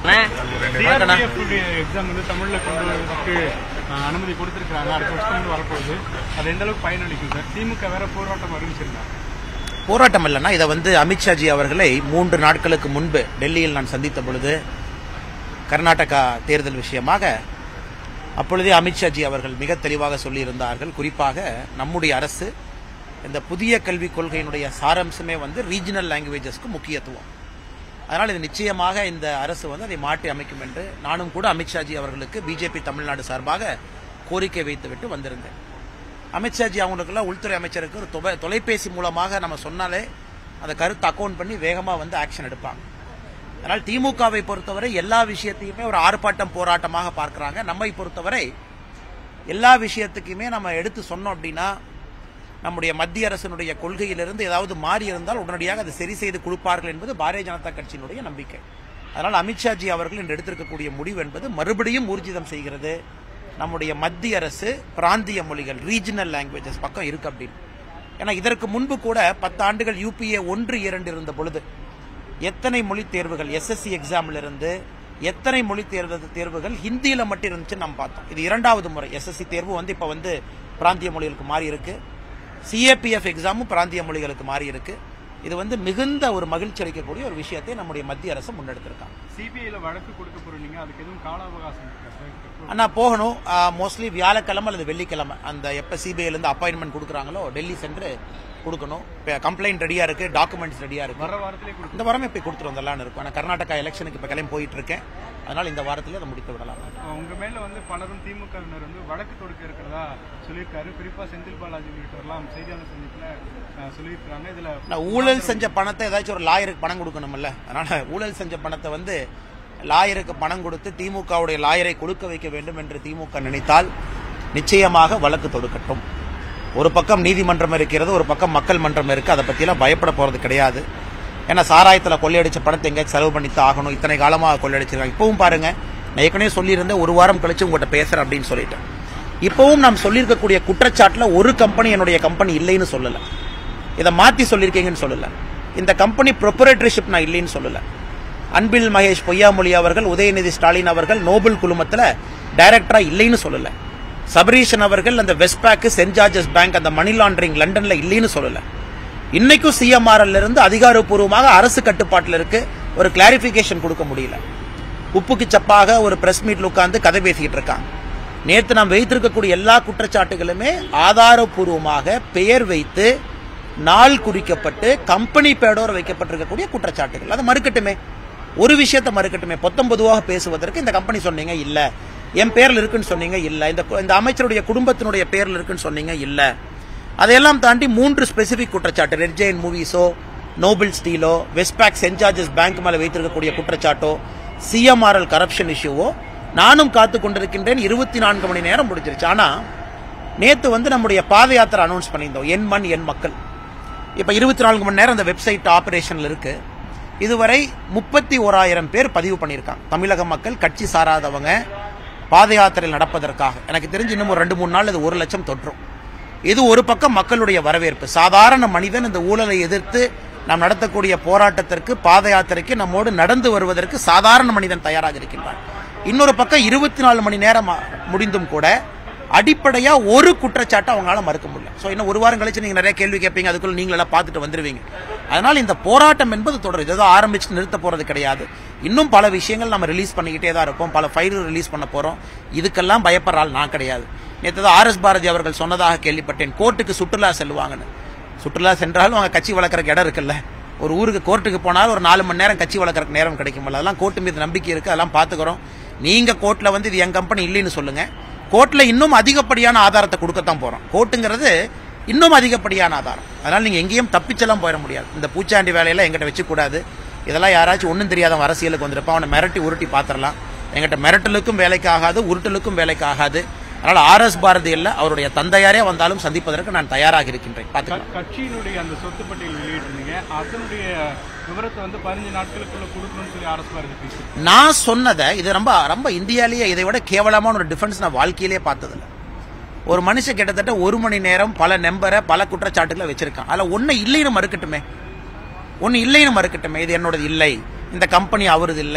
வணக்கண்ணா. CRPF உடைய exam வந்து தமிழ்ல கொண்டு வரதுக்கு அஹ், அனுமதி கொடுத்திருக்காங்க அடுத்த வருஷம் வந்து வரப்போகுது அது எந்த அளவுக்கு பயனளிக்கும் சார் திமுக வேற போராட்டம் அறிவிச்சிருந்தாங்க போராட்டம் இல்லைன்னா இதை வந்து அமித்ஷாஜி அவர்களை மூன்று நாட்களுக்கு முன்பு டெல்லியில் நான் சந்தித்த பொழுது கர்நாடகா தேர்தல் விஷயமாக அப்பொழுதே அமித்ஷாஜி அவர்கள் மிக தெளிவாக சொல்லியிருந்தார்கள் குறிப்பாக நம்முடைய அரசு இந்த புதிய கல்விக் கொள்கையினுடைய சாரம்சமே வந்து ரீஜனல் லாங்குவேஜஸ்க்கு முக்கியத்துவம் அதனால் இது நிச்சயமாக இந்த அரசு வந்து அதை மாற்றி அமைக்கும் என்று நானும் கூட அமித்ஷாஜி அவர்களுக்கு பிஜேபி தமிழ்நாடு சார்பாக கோரிக்கை வைத்துவிட்டு வந்திருந்தேன் அமித்ஷாஜி அவங்களுக்கெல்லாம் உள்துறை அமைச்சருக்கு ஒரு தொலை- தொலைபேசி மூலமாக நம்ம சொன்னாலே அந்த கருத்து அக்கௌண்ட் பண்ணி வேகமாக வந்து ஆக்ஷன் எடுப்பாங்க அதனால் திமுகவை பொறுத்தவரை எல்லா விஷயத்தையுமே ஒரு ஆர்ப்பாட்டம் போராட்டமாக பார்க்கறாங்க நம்மை பொறுத்தவரை எல்லா விஷயத்துக்குமே நம்ம எடுத்து சொன்னோம் அப்படின்னா நம்முடைய மத்திய அரசினுடைய கொள்கையிலிருந்து ஏதாவது மாறி இருந்தால் உடனடியாக அதை சரி செய்து கொடுப்பார்கள் என்பது பாரதிய ஜனதா கட்சியினுடைய நம்பிக்கை அதனால் அமித்ஷாஜி அவர்கள் இன்று எடுத்திருக்கக்கூடிய முடிவு என்பது மறுபடியும் ஊர்ஜிதம் செய்கிறது நம்முடைய மத்திய அரசு பிராந்திய மொழிகள் ரீஜனல் லாங்குவேஜஸ் பக்கம் இருக்கு அப்படின்னு ஏன்னா இதற்கு முன்பு கூட பத்து ஆண்டுகள் யூபிஏ ஒன்று இரண்டு இருந்த பொழுது எத்தனை மொழி தேர்வுகள் எஸ்எஸ்சி எக்ஸாம்ல இருந்து எத்தனை மொழி தேர்வு தேர்வுகள் ஹிந்தியில மட்டும் இருந்துச்சுன்னு நம்ம பார்த்தோம் இது இரண்டாவது முறை எஸ்எஸ்சி தேர்வு வந்து இப்ப வந்து பிராந்திய மொழிகளுக்கு மாறி இருக்கு சிஏபிஎஃப் எக்ஸாமும் பிராந்திய மொழிகளுக்கு மாறி இருக்கு இது வந்து மிகுந்த ஒரு மகிழ்ச்சி அளிக்கக்கூடிய ஒரு விஷயத்தை நம்முடைய மத்திய அரசு முன்னெடுத்திருக்காங்க சிபிஐல வழக்கு கொடுக்க போறீங்க அதுக்கு எதுவும் கால அவகாசம் இருக்கா சார் அண்ணா போகணும் மோஸ்ட்லி வியாழக்கிழமை அல்லது வெள்ளிக்கிழமை அந்த எப்போ சிபிஐல இருந்து அப்பாயின்மெண்ட் கொடுக்குறாங்களோ டெல்லி சென்று கொடுக்கணும் கம்ப்ளைண்ட் ரெடியா இருக்கு டாக்குமெண்ட்ஸ் ரெடியா இருக்கு வர வாரத்திலே கொடுக்க இந்த வாரமே போய் கொடுத்துட்டு வந்துடலாம்னு இருக்கும் ஆனால் கர்நாடகா எலெக்ஷனுக்கு இப்போ கிளம்பி போயிட்டு இருக்கேன் அதனால இந்த வாரத்திலே அதை முடித்து விடலாம் உங்க மேல வந்து பலரும் திமுகவினர் வந்து வழக்கு தொடுக்க இருக்கிறதா சொல்லியிருக்காரு குறிப்பா செந்தில் பாலாஜி உள்ளிட்டவர்லாம் செய்தியாளர் சந்திப்புல அஹ், சொல்லியிருக்காங்க இதுல நான் ஊழல் செஞ்ச பணத்தை ஏதாச்சும் ஒரு லாயருக்கு பணம் கொடுக்கணும்ல அதனால ஊழல் செஞ்ச பணத்தை வந்து லாயருக்கு பணம் கொடுத்து திமுகவுடைய லாயரை கொடுக்க வைக்க வேண்டும் என்று திமுக நினைத்தால் நிச்சயமாக வழக்கு தொடுக்கட்டும் ஒரு பக்கம் நீதிமன்றம் இருக்கிறது ஒரு பக்கம் மக்கள் மன்றம் இருக்கு அதை பத்தியெல்லாம் பயப்பட போறது கிடையாது ஏன்னா சாராயத்தில் கொள்ளையடிச்ச பணத்தை எங்கேயாச்சும் செலவு பண்ணித்தான் ஆகணும் இத்தனை காலமாக கொள்ளையடிச்சிருக்காங்க இப்பவும் பாருங்க நான் ஏற்கனவே சொல்லியிருந்தேன் ஒரு வாரம் கழிச்சு உங்கள்கிட்ட பேசுறேன் அப்படின்னு சொல்லிட்டேன் இப்பவும் நாம் சொல்லியிருக்கக்கூடிய குற்றச்சாட்டுல ஒரு கம்பெனி என்னுடைய கம்பெனி இல்லைன்னு சொல்லல இதை மாத்தி சொல்லியிருக்கீங்கன்னு சொல்லல இந்த கம்பெனி ப்ரொப்பரேட்டர்ஷிப் நான் இல்லைன்னு சொல்லல அன்பில் மகேஷ் பொய்யாமொழி அவர்கள் உதயநிதி ஸ்டாலின் அவர்கள் நோபல் குழுமத்துல டைரக்டரா இல்லைன்னு சொல்லல சபரீஷன் அவர்கள் அந்த வெஸ்ட்பேக் சென்ட் ஜார்ஜஸ் பேங்க் அந்த மணி லாண்டரிங் லண்டன்ல இல்லைன்னு சொல்லல இன்னைக்கும் சிஎம்ஆர்எல் இருந்து அதிகாரப்பூர்வமாக அரசு கட்டுப்பாட்டில் இருக்கு ஒரு கிளாரிபிகேஷன் கொடுக்க முடியல உப்புக்கு சப்பாக ஒரு பிரஸ் மீட்ல உட்கார்ந்து கதை பேசிக்கிட்டு இருக்காங்க நேத்து நாம் வைத்திருக்கக்கூடிய எல்லா குற்றச்சாட்டுகளுமே ஆதாரப்பூர்வமாக பெயர் வைத்து நாள் குறிக்கப்பட்டு கம்பெனி பேடோர் வைக்கப்பட்டிருக்கக்கூடிய குற்றச்சாட்டுகள் அதை மறுக்கட்டுமே ஒரு விஷயத்தை மறுக்கட்டுமே பொத்தம்பொதுவாக பேசுவதற்கு இந்த கம்பெனி சொன்னீங்க இல்ல என் பேர்ல இருக்குன்னு சொன்னீங்க இல்ல இந்த இந்த அமைச்சருடைய குடும்பத்தினுடைய பேர்ல இருக்குன்னு சொன்னீங்க இல்ல அதையெல்லாம் தாண்டி மூன்று ஸ்பெசிபிக் குற்றச்சாட்டு ரெட் ஜெயின் மூவிஸோ நோபல் ஸ்டீலோ வெஸ்ட்பேக் சென்ட் ஜார்ஜஸ் பேங்க் மேல வைத்திருக்கக்கூடிய குற்றச்சாட்டோ சிஎம்ஆர்எல் கரப்ஷன் இஷ்யூவோ நானும் காத்து கொண்டிருக்கின்றேன் இருபத்தி நான்கு மணி நேரம் முடிஞ்சிருச்சு ஆனா நேத்து வந்து நம்முடைய பாத யாத்திரை அனௌன்ஸ் பண்ணியிருந்தோம் என் மண் என் மக்கள் இப்ப இருபத்தி நான்கு மணி நேரம் அந்த வெப்சைட் ஆபரேஷன்ல இருக்கு இதுவரை முப்பத்தி ஓராயிரம் பேர் பதிவு பண்ணியிருக்காங்க தமிழக மக்கள் கட்சி சாராதவங்க பாத யாத்திரையில் நடப்பதற்காக எனக்கு தெரிஞ்சு இன்னும் ஒரு ரெண்டு மூணு நாள் இது ஒரு லட்சம் தொற்றும் இது ஒரு பக்கம் மக்களுடைய வரவேற்பு சாதாரண மனிதன் இந்த ஊழலை எதிர்த்து நாம் நடத்தக்கூடிய போராட்டத்திற்கு பாத யாத்திரைக்கு நம்மோடு நடந்து வருவதற்கு சாதாரண மனிதன் தயாராக இருக்கின்றான் இன்னொரு பக்கம் இருபத்தி நாலு மணி நேரம் ஆ- முடிந்தும் கூட அடிப்படையா ஒரு குற்றச்சாட்டை அவங்களால மறுக்க முடியல சோ இன்னும் ஒரு வாரம் கழிச்சு நீங்க நிறைய கேள்வி கேட்பீங்க அதுக்குள்ள நீங்க எல்லாம் பார்த்துட்டு வந்துருவீங்க அதனால இந்த போராட்டம் என்பது தொடரும் ஏதோ ஆரம்பிச்சு நிறுத்த போறது கிடையாது இன்னும் பல விஷயங்கள் நம்ம ரிலீஸ் பண்ணிக்கிட்டே தான் இருப்போம் பல ஃபைல்கள் ரிலீஸ் பண்ண போறோம் இதுக்கெல்லாம் பயப்படுற ஆள் நான் கிடையாது நேற்று ஆர் எஸ் பாரதி அவர்கள் சொன்னதாக கேள்விப்பட்டேன் கோர்ட்டுக்கு சுற்றுலா செல்வாங்கன்னு சுற்றுலா சென்றாலும் அவங்க கட்சி வளர்க்குறக்கு இடம் இருக்குல்ல ஒரு ஊருக்கு கோர்ட்டுக்கு போனாலும் ஒரு நாலு மணி நேரம் கட்சி வளர்க்குறக்கு நேரம் கிடைக்கும்ல அதெல்லாம் கோர்ட்டு மீது நம்பிக்கை இருக்கு அதெல்லாம் பார்த்துக்கிறோம் நீங்க கோர்ட்ல வந்து இது என் கம்பெனி இல்லைன்னு சொல்லுங்க கோர்ட்ல இன்னும் அதிகப்படியான ஆதாரத்தை கொடுக்கத்தான் போறோம் கோர்ட்டுங்கிறது இன்னும் அதிகப்படியான ஆதாரம் அதனால நீங்க எங்கேயும் தப்பிச்செல்லாம் போயிட முடியாது இந்த பூச்சாண்டி வேலையெல்லாம் எங்கிட்ட வச்சு கூடாது இதெல்லாம் யாராச்சும் ஒன்றும் தெரியாதவன் அரசியலுக்கு வந்திருப்பான் அவனை மிரட்டி உருட்டி பார்த்துடலாம் எங்கிட்ட மிரட்டலுக்கும் வேலைக்கு ஆகாது உருட்டலுக்கும் வேலைக்கு ஆகாது அதனால ஆர் எஸ் பாரதி இல்ல அவருடைய தந்தையாரே வந்தாலும் சந்திப்பதற்கு நான் தயாராக இருக்கின்றேன் பார்த்துக்கலாம் க- கட்சியினுடைய அந்த சொத்து பட்டியல் வெளியிட்டிருந்தீங்க அதனுடைய விவரத்தை வந்து பதினஞ்சு நாட்களுக்குள்ள கொடுக்கணும்னு சொல்லி அரசு பாரதி பேசி நான் சொன்னதை இது ரொம்ப ரொம்ப இந்தியாலேயே இதை விட கேவலமான ஒரு டிஃபென்ஸ் நான் வாழ்க்கையிலே பார்த்ததில்ல ஒரு மனுஷன் கிட்டத்தட்ட ஒரு மணி நேரம் பல நம்பரை பல குற்றச்சாட்டுகளை வச்சிருக்கான் அதுல ஒன்னு இல்லைன்னு மறுக்கட்டுமே ஒன்னு இல்லைன்னு மறுக்கட்டுமே இது என்னோடது இல்லை இந்த கம்பெனி அவரது இல்லை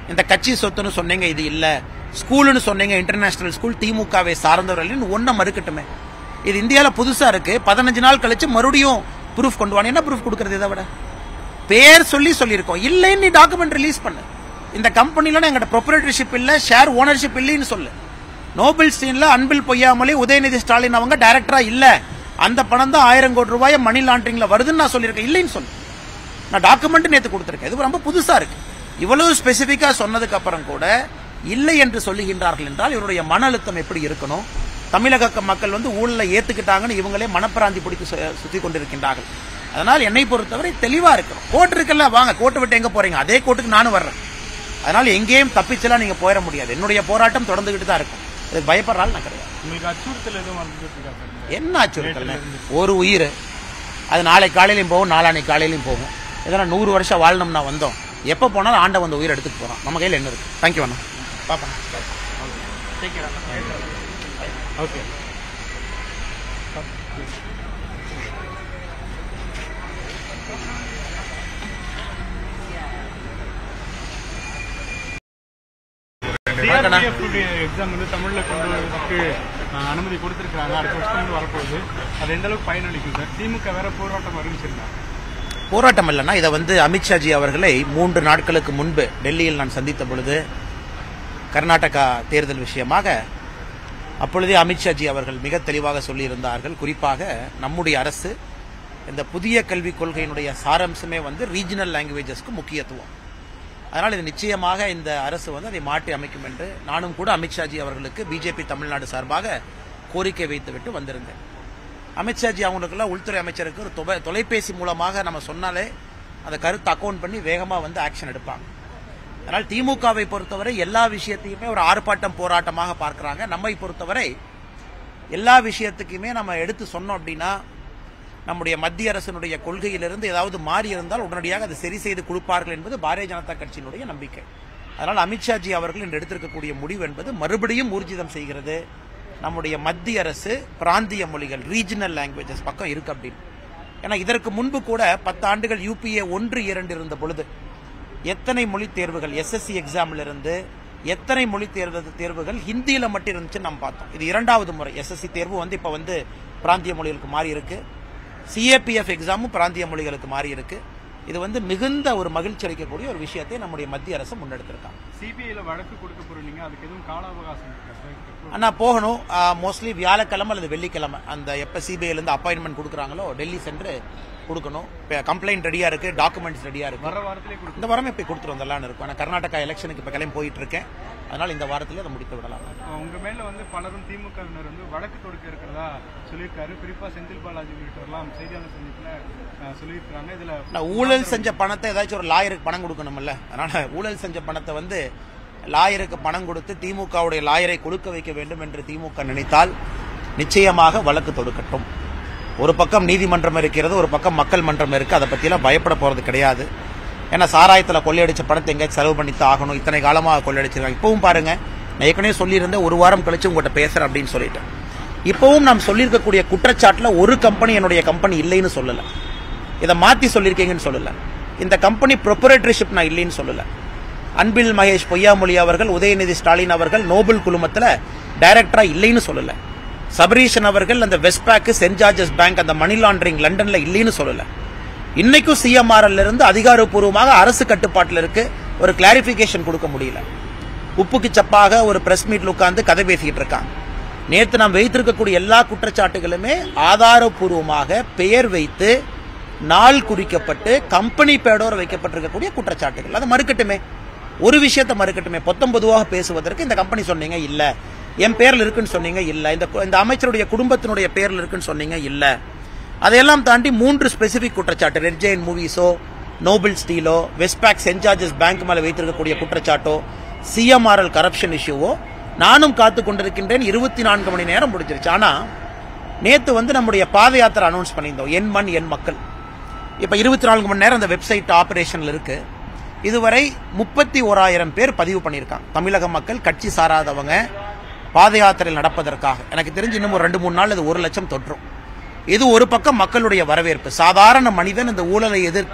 இந்த கட்சி சொத்துன்னு சொன்னீங்க இது இல்ல ஸ்கூல்னு சொன்னீங்க இன்டர்நேஷனல் ஸ்கூல் திமுகவை சார்ந்தவர்கள் ஒன்ன மறுக்கட்டுமே இது இந்தியால புதுசா இருக்கு பதினஞ்சு நாள் கழிச்சு மறுபடியும் ப்ரூஃப் கொண்டு வாங்க என்ன ப்ரூஃப் கொடுக்கறது இதை விட பேர் சொல்லி சொல்லியிருக்கோம் இல்லைன்னு நீ டாக்குமெண்ட் ரிலீஸ் பண்ணு இந்த கம்பெனில எங்கள்கிட்ட ப்ரொப்ரேட்டர்ஷிப் இல்ல ஷேர் ஓனர்ஷிப் இல்லைன்னு சொல்லு நோபல் ஸ்டீன்ல அன்பில் பொய்யாமலே உதயநிதி ஸ்டாலின் அவங்க டைரக்டரா இல்ல அந்த பணம் தான் ஆயிரம் கோடி ரூபாய் மணி லாண்டரிங்ல வருதுன்னு நான் சொல்லியிருக்கேன் இல்லைன்னு சொல்லு நான் டாக்குமெண்ட் நேத்து கொடுத்திருக்கேன் இது ரொம்ப புதுசா இருக்கு இவ்வளவு ஸ்பெசிபிக்கா சொன்னதுக்கு அப்புறம் கூட இல்லை என்று சொல்லுகின்றார்கள் என்றால் இவருடைய மன அழுத்தம் எப்படி இருக்கணும் தமிழக க- மக்கள் வந்து ஊழலை ஏத்துக்கிட்டாங்கன்னு இவங்களே மனப்பிராந்தி பிடித்து சு- சுத்தி கொண்டிருக்கின்றார்கள் அதனால் என்னை பொறுத்தவரை தெளிவா இருக்கணும் கோர்ட் இருக்குல்ல வாங்க கோர்ட்டு விட்டு எங்க போறீங்க அதே கோர்ட்டுக்கு நானும் வர்றேன் அதனால எங்கேயும் தப்பிச்செல்லாம் நீங்க போயிட முடியாது என்னுடைய போராட்டம் தொடர்ந்துகிட்டு தான் இருக்கும் இதுக்கு பயப்படுறாள் நான் கிடையாது உங்களுக்கு அச்சுறுத்தல் எதுவும் வந்துட்டு இருக்கா சார் என்ன அச்சுறுத்தல் ஒரு உயிர் அது நாளை காலையிலையும் போகும் நாளானைக்கு காலையிலையும் போகும் இதெல்லாம் நூறு வருஷம் வாழணும்னா வந்தோம் எப்போ போனாலும் ஆண்ட வந்து உயிர் எடுத்துட்டு போறோம் நம்ம கையில் என்ன இருக்கு தேங்க்யூ அண்ணா பாப்பா ஓகே வணக்கண்ணா. எக்ஸாம் வந்து தமிழ்ல கொண்டு வரதுக்கு அஹ், அனுமதி கொடுத்திருக்காங்க அடுத்த வருஷம் வந்து வரப்போகுது அது எந்த அளவுக்கு பயனளிக்கும் சார் திமுக வேற போராட்டம் அறிவிச்சிருந்தாங்க போராட்டம் இல்லைன்னா இதை வந்து அமித்ஷாஜி அவர்களை மூன்று நாட்களுக்கு முன்பு டெல்லியில் நான் சந்தித்த பொழுது கர்நாடகா தேர்தல் விஷயமாக அப்பொழுதே அமித்ஷாஜி அவர்கள் மிக தெளிவாக சொல்லியிருந்தார்கள் குறிப்பாக நம்முடைய அரசு இந்த புதிய கல்விக் கொள்கையினுடைய சாரம்சமே வந்து ரீஜனல் லாங்குவேஜஸ்க்கு முக்கியத்துவம் அதனால் இது நிச்சயமாக இந்த அரசு வந்து அதை மாற்றி அமைக்கும் என்று நானும் கூட அமித்ஷாஜி அவர்களுக்கு பிஜேபி தமிழ்நாடு சார்பாக கோரிக்கை வைத்துவிட்டு வந்திருந்தேன் அமித்ஷாஜி அவங்களுக்கெல்லாம் உள்துறை அமைச்சருக்கு ஒரு தொலை- தொலைபேசி மூலமாக நம்ம சொன்னாலே அந்த கருத்தை அக்கௌண்ட் பண்ணி வேகமாக வந்து ஆக்ஷன் எடுப்பாங்க அதனால் திமுகவை பொறுத்தவரை எல்லா விஷயத்தையுமே ஒரு ஆர்ப்பாட்டம் போராட்டமாக பார்க்கறாங்க நம்மை பொறுத்தவரை எல்லா விஷயத்துக்குமே நம்ம எடுத்து சொன்னோம் அப்படின்னா நம்முடைய மத்திய அரசினுடைய கொள்கையிலிருந்து ஏதாவது மாறி இருந்தால் உடனடியாக அதை சரி செய்து கொடுப்பார்கள் என்பது பாரதிய ஜனதா கட்சியினுடைய நம்பிக்கை அதனால் அமித்ஷாஜி அவர்கள் இன்று எடுத்திருக்கக்கூடிய முடிவு என்பது மறுபடியும் ஊர்ஜிதம் செய்கிறது நம்முடைய மத்திய அரசு பிராந்திய மொழிகள் ரீஜனல் லாங்குவேஜஸ் பக்கம் இருக்கு அப்படின்னு ஏன்னா இதற்கு முன்பு கூட பத்து ஆண்டுகள் யூபிஏ ஒன்று இரண்டு இருந்த பொழுது எத்தனை மொழி தேர்வுகள் எஸ்எஸ்சி எக்ஸாம்ல இருந்து எத்தனை மொழி தேர்வு தேர்வுகள் ஹிந்தியில மட்டும் இருந்துச்சுன்னு நம்ம பார்த்தோம் இது இரண்டாவது முறை எஸ்எஸ்சி தேர்வு வந்து இப்ப வந்து பிராந்திய மொழிகளுக்கு மாறி இருக்கு சிஏபிஎஃப் எக்ஸாமும் பிராந்திய மொழிகளுக்கு மாறி இருக்கு இது வந்து மிகுந்த ஒரு மகிழ்ச்சி அளிக்கக்கூடிய ஒரு விஷயத்தை நம்முடைய மத்திய அரசு முன்னெடுத்திருக்காங்க சிபிஐல வழக்கு கொடுக்க போறீங்க அதுக்கு எதுவும் கால அவகாசம் இருக்கா சார் அண்ணா போகணும் மோஸ்ட்லி வியாழக்கிழமை அல்லது வெள்ளிக்கிழமை அந்த எப்ப சிபிஐல இருந்து அப்பாயின்மெண்ட் கொடுக்குறாங்களோ டெல்லி சென்று கொடுக்கணும் கம்ப்ளைண்ட் ரெடியா இருக்கு டாக்குமெண்ட்ஸ் ரெடியா இருக்கு வர வாரத்திலே கொடுக்க இந்த வாரமே போய் கொடுத்துட்டு வந்துடலாம்னு இருக்கும் ஆனால் கர்நாடகா எலெக்ஷனுக்கு இப்போ கிளம்பி போயிட்டு இருக்கேன் அதனால இந்த வாரத்திலே அதை முடித்து விடலாம் உங்க மேல வந்து பலரும் திமுகவினர் வந்து வழக்கு தொடுக்க இருக்கிறதா சொல்லியிருக்காரு குறிப்பா செந்தில் பாலாஜி உள்ளிட்டவர்லாம் செய்தியாளர் சந்திப்புல அஹ், சொல்லியிருக்காங்க இதுல நான் ஊழல் செஞ்ச பணத்தை ஏதாச்சும் ஒரு லாயருக்கு பணம் கொடுக்கணும்ல அதனால ஊழல் செஞ்ச பணத்தை வந்து லாயருக்கு பணம் கொடுத்து திமுகவுடைய லாயரை கொடுக்க வைக்க வேண்டும் என்று திமுக நினைத்தால் நிச்சயமாக வழக்கு தொடுக்கட்டும் ஒரு பக்கம் நீதிமன்றம் இருக்கிறது ஒரு பக்கம் மக்கள் மன்றம் இருக்கு அதை பத்தியெல்லாம் பயப்பட போறது கிடையாது ஏன்னா சாராயத்துல கொள்ளையடிச்ச பணத்தை எங்கேயாச்சும் செலவு பண்ணித்தான் ஆகணும் இத்தனை காலமாக கொள்ளையடிச்சிருக்காங்க இப்பவும் பாருங்க நான் ஏற்கனவே சொல்லியிருந்தேன் ஒரு வாரம் கழிச்சு உங்கள்கிட்ட பேசுறேன் அப்படின்னு சொல்லிட்டேன் இப்பவும் நாம் சொல்லியிருக்கக்கூடிய குற்றச்சாட்டுல ஒரு கம்பெனி என்னுடைய கம்பெனி இல்லைன்னு சொல்லல இதை மாத்தி சொல்லியிருக்கீங்கன்னு சொல்லல இந்த கம்பெனி ப்ரொப்பரேட்டரிஷிப் நான் இல்லைன்னு சொல்லல அன்பில் மகேஷ் பொய்யாமொழி அவர்கள் உதயநிதி ஸ்டாலின் அவர்கள் நோபல் குழுமத்துல டைரக்டரா இல்லைன்னு சொல்லல சபரீஷன் அவர்கள் அந்த வெஸ்ட்பேக் சென்ட் ஜார்ஜஸ் பேங்க் அந்த மணி லாண்டரிங் லண்டன்ல இல்லைன்னு சொல்லல இன்னைக்கும் சிஎம்ஆர்எல் இருந்து அதிகாரப்பூர்வமாக அரசு கட்டுப்பாட்டில் இருக்கு ஒரு கிளாரிபிகேஷன் கொடுக்க முடியல உப்புக்கு சப்பாக ஒரு பிரஸ் மீட்ல உட்கார்ந்து கதை பேசிக்கிட்டு இருக்காங்க நேத்து நாம் வைத்திருக்கக்கூடிய எல்லா குற்றச்சாட்டுகளுமே ஆதாரப்பூர்வமாக பெயர் வைத்து நாள் குறிக்கப்பட்டு கம்பெனி பேடோர வைக்கப்பட்டிருக்கக்கூடிய குற்றச்சாட்டுகள் அதை மறுக்கட்டுமே ஒரு விஷயத்தை மறுக்கட்டுமே பொத்தம் பொதுவாக பேசுவதற்கு இந்த கம்பெனி சொன்னீங்க இல்ல என் பேர்ல இருக்குன்னு சொன்னீங்க இல்ல இந்த கு- இந்த அமைச்சருடைய குடும்பத்தினுடைய பேர்ல இருக்குன்னு சொன்னீங்க இல்ல அதையெல்லாம் தாண்டி மூன்று ஸ்பெசிபிக் குற்றச்சாட்டு ரெட் ஜெயின் மூவிஸோ நோபல் ஸ்டீலோ வெஸ்ட்பேக் சென்ட் ஜார்ஜஸ் பேங்க் மேல வைத்திருக்கக்கூடிய குற்றச்சாட்டோ சிஎம்ஆர்எல் கரப்ஷன் இஷ்யூவோ நானும் காத்து கொண்டிருக்கின்றேன் இருபத்தி நான்கு மணி நேரம் முடிஞ்சிருச்சு ஆனா நேத்து வந்து நம்முடைய பாத யாத்திரை அனௌன்ஸ் பண்ணியிருந்தோம் என் மண் என் மக்கள் இப்ப இருபத்தி நான்கு மணி நேரம் அந்த வெப்சைட் ஆபரேஷன்ல இருக்கு இதுவரை முப்பத்தி ஓராயிரம் பேர் பதிவு பண்ணியிருக்காங்க தமிழக மக்கள் கட்சி சாராதவங்க பாத யாத்திரையில் நடப்பதற்காக எனக்கு தெரிஞ்சு இன்னும் ஒரு ரெண்டு மூணு நாள் இது ஒரு லட்சம் தொற்றும் இது ஒரு பக்கம் மக்களுடைய வரவேற்பு சாதாரண மனிதன் இந்த ஊழலை எதிர்த்து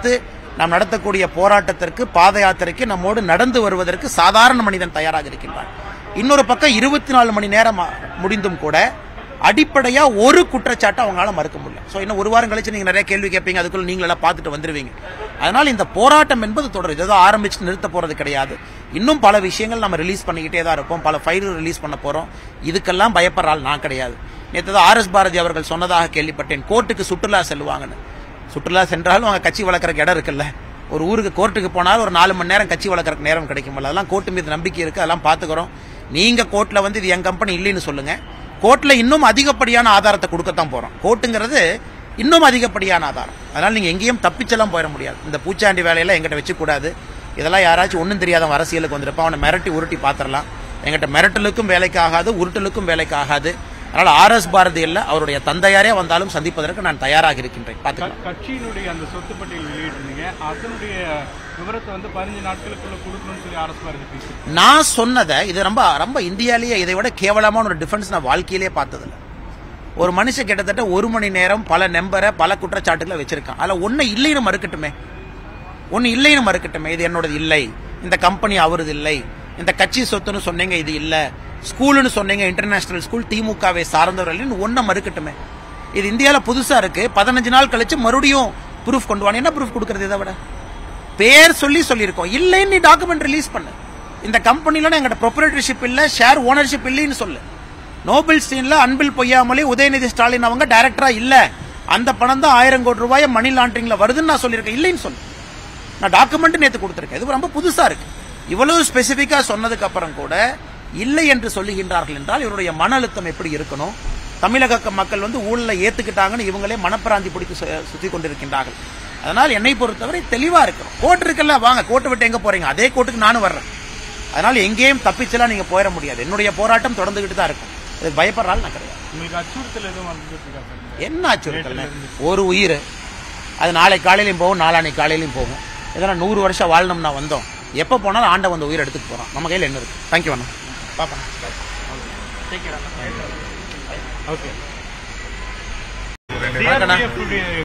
நாம் நடத்தக்கூடிய போராட்டத்திற்கு பாத யாத்திரைக்கு நம்மோடு நடந்து வருவதற்கு சாதாரண மனிதன் தயாராக இருக்கின்றான் இன்னொரு பக்கம் இருபத்தி நாலு மணி நேரம் ஆ- முடிந்தும் கூட அடிப்படையா ஒரு குற்றச்சாட்டை அவங்களால மறுக்க முடியல ஸோ இன்னும் ஒரு வாரம் கழிச்சு நீங்க நிறைய கேள்வி கேட்பீங்க அதுக்குள்ள நீங்க எல்லாம் பார்த்துட்டு வந்துருவீங்க அதனால இந்த போராட்டம் என்பது தொடரும் இது ஏதோ ஆரம்பிச்சு நிறுத்த போறது கிடையாது இன்னும் பல விஷயங்கள் நம்ம ரிலீஸ் பண்ணிக்கிட்டே தான் இருப்போம் பல ஃபைல்கள் ரிலீஸ் பண்ண போறோம் இதுக்கெல்லாம் பயப்படுற ஆள் நான் கிடையாது நேற்று ஆர் எஸ் பாரதி அவர்கள் சொன்னதாக கேள்விப்பட்டேன் கோர்ட்டுக்கு சுற்றுலா செல்வாங்கன்னு சுற்றுலா சென்றாலும் அவங்க கட்சி வளர்க்குறக்கு இடம் இருக்குல்ல ஒரு ஊருக்கு கோர்ட்டுக்கு போனாலும் ஒரு நாலு மணி நேரம் கட்சி வளர்க்குறக்கு நேரம் கிடைக்கும்ல அதெல்லாம் கோர்ட்டு மீது நம்பிக்கை இருக்கு அதெல்லாம் பார்த்துக்கிறோம் நீங்க கோர்ட்ல வந்து இது என் கம்பெனி இல்லைன்னு சொல்லுங்க கோர்ட்ல இன்னும் அதிகப்படியான ஆதாரத்தை கொடுக்கத்தான் போறோம் கோர்ட்டுங்கிறது இன்னும் அதிகப்படியான ஆதாரம் அதனால நீங்க எங்கேயும் தப்பிச்செல்லாம் போயிட முடியாது இந்த பூச்சாண்டி வேலையெல்லாம் எங்கிட்ட வச்சு கூடாது இதெல்லாம் யாராச்சும் ஒன்றும் தெரியாதவன் அரசியலுக்கு வந்திருப்பான் அவனை மிரட்டி உருட்டி பார்த்துடலாம் எங்கிட்ட மிரட்டலுக்கும் வேலைக்கு ஆகாது உருட்டலுக்கும் வேலைக்கு ஆகாது அதனால ஆர் எஸ் பாரதி இல்ல அவருடைய தந்தையாரே வந்தாலும் சந்திப்பதற்கு நான் தயாராக இருக்கின்றேன் பார்த்துக்கலாம் க- கட்சியினுடைய அந்த சொத்து பட்டியல் வெளியிட்டிருந்தீங்க அதனுடைய விவரத்தை வந்து பதினஞ்சு நாட்களுக்குள்ள கொடுக்கணும்னு சொல்லி அரசு பாரதி பேசி நான் சொன்னதை இது ரொம்ப ரொம்ப இந்தியாலேயே இதை விட கேவலமான ஒரு டிஃபென்ஸ் நான் வாழ்க்கையிலே பார்த்ததில்ல ஒரு மனுஷன் கிட்டத்தட்ட ஒரு மணி நேரம் பல நம்பரை பல குற்றச்சாட்டுகளை வச்சிருக்கான் அதில் ஒன்று இல்லைன்னு மறுக்கட்டுமே ஒன்று இல்லைன்னு மறுக்கட்டுமே இது என்னோடது இல்லை இந்த கம்பெனி அவரது இல்லை இந்த கட்சி சொத்துன்னு சொன்னீங்க இது இல்ல ஸ்கூலுன்னு சொன்னீங்க இன்டர்நேஷனல் ஸ்கூல் திமுகவை சார்ந்தவர்கள் ஒன்றை மறுக்கட்டுமே இது இந்தியாவில் புதுசா இருக்கு பதினஞ்சு நாள் கழிச்சு மறுபடியும் ப்ரூஃப் கொண்டு வாங்க என்ன ப்ரூஃப் கொடுக்கறது இதை விட பேர் சொல்லி சொல்லியிருக்கோம் இல்லைன்னு நீ டாக்குமெண்ட் ரிலீஸ் பண்ணு இந்த கம்பெனில எங்கிட்ட ப்ரொப்ரேட்டர்ஷிப் இல்ல ஷேர் ஓனர்ஷிப் இல்லைன்னு சொல்லு நோபல் ஸ்டீன்ல அன்பில் பொய்யாமலே உதயநிதி ஸ்டாலின் அவங்க டைரக்டரா இல்ல அந்த பணம் தான் ஆயிரம் கோடி ரூபாய் மணி லாண்டரிங்ல வருதுன்னு நான் சொல்லியிருக்கேன் இல்லைன்னு சொல்லு நான் டாக்குமெண்ட் நேத்து கொடுத்திருக்கேன் இது ரொம்ப புதுசா இருக்கு இவ்வளவு ஸ்பெசிபிக்கா சொன்னதுக்கு அப்புறம் கூட இல்லை என்று சொல்லுகின்றார்கள் என்றால் இவருடைய மன அழுத்தம் எப்படி இருக்கணும் தமிழக க- மக்கள் வந்து ஊழலை ஏத்துக்கிட்டாங்கன்னு இவங்களே மனப்பிராந்தி பிடித்து சு- சுத்தி கொண்டிருக்கின்றார்கள் அதனால் என்னை பொறுத்தவரை தெளிவா இருக்கிறோம் கோர்ட் இருக்குல்ல வாங்க கோர்ட்டை விட்டு எங்க போறீங்க அதே கோர்ட்டுக்கு நானும் வர்றேன் அதனால எங்கேயும் தப்பிச்செல்லாம் நீங்க போயிட முடியாது என்னுடைய போராட்டம் தொடர்ந்துகிட்டு தான் இருக்கும் அது பயப்படுறாள் நான் கிடையாது உங்களுக்கு அச்சுறுத்தல் எதுவும் வந்துட்டு இருக்கா சார் என்ன அச்சுறுத்தல் ஒரு உயிர் அது நாளை காலையிலையும் போகும் நாளானை காலையிலையும் போகும் இதெல்லாம் நூறு வருஷம் வாழணும்னா வந்தோம் எப்போ போனாலும் ஆண்டவன் வந்து உயிர் எடுத்துட்டு போறான் நம்ம கையில் என்ன இருக்கு தேங்க்யூ அண்ணா பாப்பா ஓகே வணக்கண்ணா. CRPF உடைய